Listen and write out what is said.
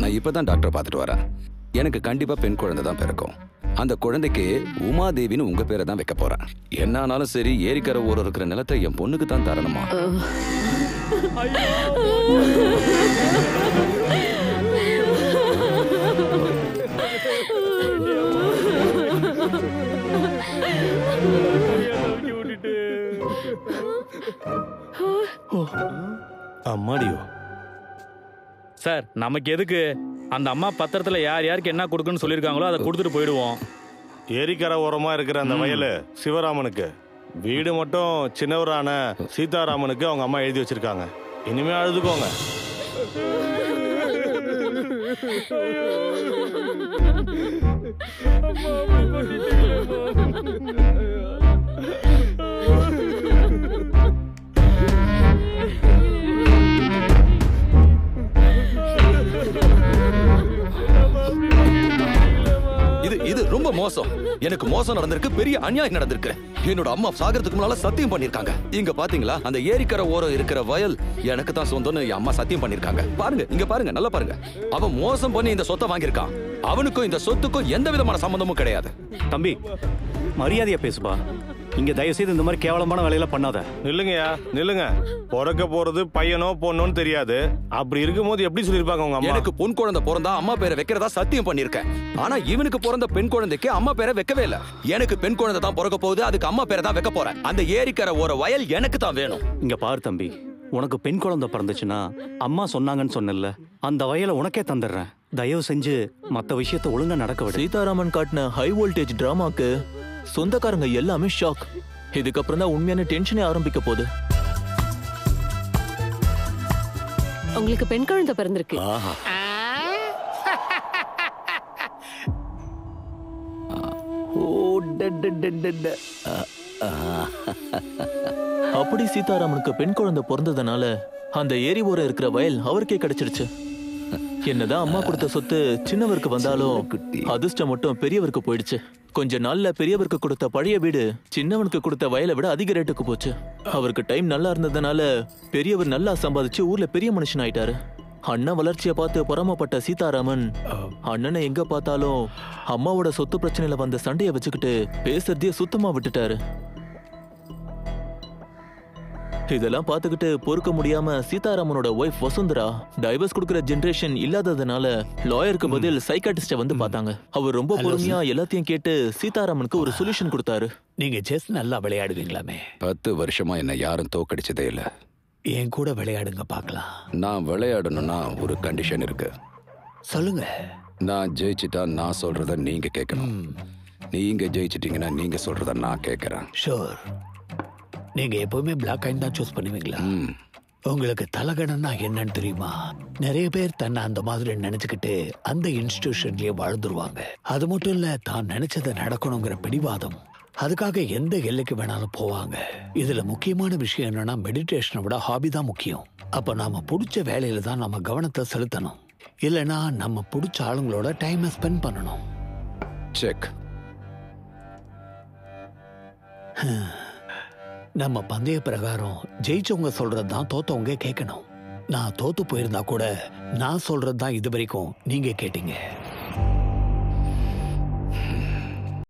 நான் இப்பதான் டாக்டர் பார்த்துட்டு வரேன் எனக்கு கண்டிப்பா பெண் குழந்தை தான் பிறக்கும் அந்த குழந்தைக்கு உமாதேவின்னு உங்க பேரை தான் வைக்க போறேன் என்ன ஆனாலும் சரி ஏரிக்கரை ஊர் இருக்கிற நிலத்தை என் பொண்ணுக்கு தான் தரணுமா அம்மாடியோ சார் நமக்கு எதுக்கு அந்த அம்மா பத்திரத்துல யார் யாருக்கு என்ன கொடுக்குன்னு சொல்லியிருக்காங்களோ அதை கொடுத்துட்டு போயிடுவோம் ஏரிக்கரை ஓரமா இருக்கிற அந்த வயலு சிவராமனுக்கு வீடு மட்டும் சின்னவரான சீதாராமனுக்கு அவங்க அம்மா எழுதி வச்சிருக்காங்க இனிமே அழுதுக்கோங்க இது இது ரொம்ப மோசம் எனக்கு மோசம் நடந்திருக்கு பெரிய அநியாயம் நடந்திருக்கு என்னோட அம்மா சாகிறதுக்கு முன்னால சத்தியம் பண்ணிருக்காங்க இங்க பாத்தீங்களா அந்த ஏரிக்கரை ஓரம் இருக்கிற வயல் எனக்கு தான் சொந்தம்னு என் அம்மா சத்தியம் பண்ணிருக்காங்க பாருங்க இங்க பாருங்க நல்லா பாருங்க அவன் மோசம் பண்ணி இந்த சொத்தை வாங்கியிருக்கான் அவனுக்கும் இந்த சொத்துக்கும் எந்த விதமான சம்பந்தமும் கிடையாது தம்பி மரியாதையா பேசுப்பா இங்க தயவு செய்து இந்த மாதிரி கேவலமான வேலையெல்லாம் பண்ணாத நில்லுங்கய்யா நில்லுங்க பிறக்க போறது பையனோ பொண்ணோன்னு தெரியாது அப்படி இருக்கும்போது எப்படி சொல்லியிருப்பாங்க உங்க அம்மா எனக்கு பொன் குழந்தை பிறந்தா அம்மா பேரை வைக்கிறதா சத்தியம் பண்ணிருக்கேன் ஆனா இவனுக்கு பிறந்த பெண் குழந்தைக்கு அம்மா பேரை வைக்கவே இல்ல எனக்கு பெண் குழந்தை தான் பிறக்க போகுது அதுக்கு அம்மா பேரை தான் வைக்க போறேன் அந்த ஏரிக்கரை ஓர வயல் எனக்கு தான் வேணும் இங்க பாரு தம்பி உனக்கு பெண் குழந்தை பிறந்துச்சுன்னா அம்மா சொன்னாங்கன்னு சொன்னல அந்த வயலை உனக்கே தந்துடுறேன் தயவு செஞ்சு மத்த விஷயத்த ஒழுங்கா நடக்க விடு சீதாராமன் காட்டின ஹை வோல்டேஜ் டிராமாக்கு சொந்தக்காரங்க எல்லாமே ஷாக் இதுக்கப்புறம் தான் உண்மையான டென்ஷனே ஆரம்பிக்க போகுது உங்களுக்கு பெண் குழந்தை பிறந்திருக்கு ஓ அப்படி சீதாராமனுக்கு பெண் குழந்தை பிறந்ததுனால அந்த ஏரி ஓரம் இருக்கிற வயல் அவருக்கே கிடைச்சிருச்சு என்னதான் அம்மா கொடுத்த சொத்து சின்னவருக்கு வந்தாலும் அதிர்ஷ்டம் மட்டும் பெரியவருக்கு போயிடுச்சு கொஞ்ச நாள்ல பெரியவருக்கு கொடுத்த பழைய வீடு சின்னவனுக்கு கொடுத்த வயலை விட அதிக ரேட்டுக்கு போச்சு அவருக்கு டைம் நல்லா இருந்ததுனால பெரியவர் நல்லா சம்பாதிச்சு ஊர்ல பெரிய மனுஷன் ஆயிட்டாரு அண்ணன் வளர்ச்சியை பார்த்து பொறாமப்பட்ட சீதாராமன் அண்ணனை எங்க பார்த்தாலும் அம்மாவோட சொத்து பிரச்சனையில வந்த சண்டையை வச்சுக்கிட்டு பேசுறதையே சுத்தமா விட்டுட்டாரு இதெல்லாம் பார்த்துக்கிட்டு பொறுக்க முடியாம சீதாராமனோட ஒய்ஃப் வசுந்தரா டைவர்ஸ் கொடுக்கிற ஜெனரேஷன் இல்லாததுனால லாயருக்கு பதில் சைக்காட்டிஸ்ட வந்து பார்த்தாங்க அவர் ரொம்ப பொறுமையா எல்லாத்தையும் கேட்டு சீதாராமனுக்கு ஒரு சொல்யூஷன் கொடுத்தாரு நீங்க செஸ் நல்லா விளையாடுவீங்களாமே பத்து வருஷமா என்ன யாரும் தோக்கடிச்சதே இல்ல என் கூட விளையாடுங்க பார்க்கலாம் நான் விளையாடணும்னா ஒரு கண்டிஷன் இருக்கு சொல்லுங்க நான் ஜெயிச்சிட்டா நான் சொல்றத நீங்க கேட்கணும் நீங்க ஜெயிச்சிட்டீங்கன்னா நீங்க சொல்றத நான் கேட்கறேன் ஷோர் நீங்க எப்பவுமே பிளாக் அண்ட் தான் சூஸ் பண்ணுவீங்களா ம். உங்களுக்கு தலகணம்னா என்னன்னு தெரியுமா நிறைய பேர் தன்னை அந்த மாதிரி நினைச்சுக்கிட்டு அந்த இன்ஸ்டிடியூஷன்லயே வாழ்ந்துருவாங்க அது மட்டும் இல்ல தான் நினைச்சதை நடக்கணுங்கிற பிடிவாதம் அதுக்காக எந்த எல்லைக்கு வேணாலும் போவாங்க இதுல முக்கியமான விஷயம் என்னன்னா மெடிடேஷனை விட ஹாபி தான் முக்கியம் அப்ப நாம பிடிச்ச வேலையில தான் நம்ம கவனத்தை செலுத்தணும் இல்லைன்னா நம்ம பிடிச்ச ஆளுங்களோட டைமை ஸ்பெண்ட் பண்ணணும் செக் நம்ம பந்தய பிரகாரம் ஜெயிச்சவங்க சொல்றது தான் தோத்தவங்க கேட்கணும் நான் தோத்து போயிருந்தா கூட நான் சொல்றது தான் இது வரைக்கும் நீங்க கேட்டீங்க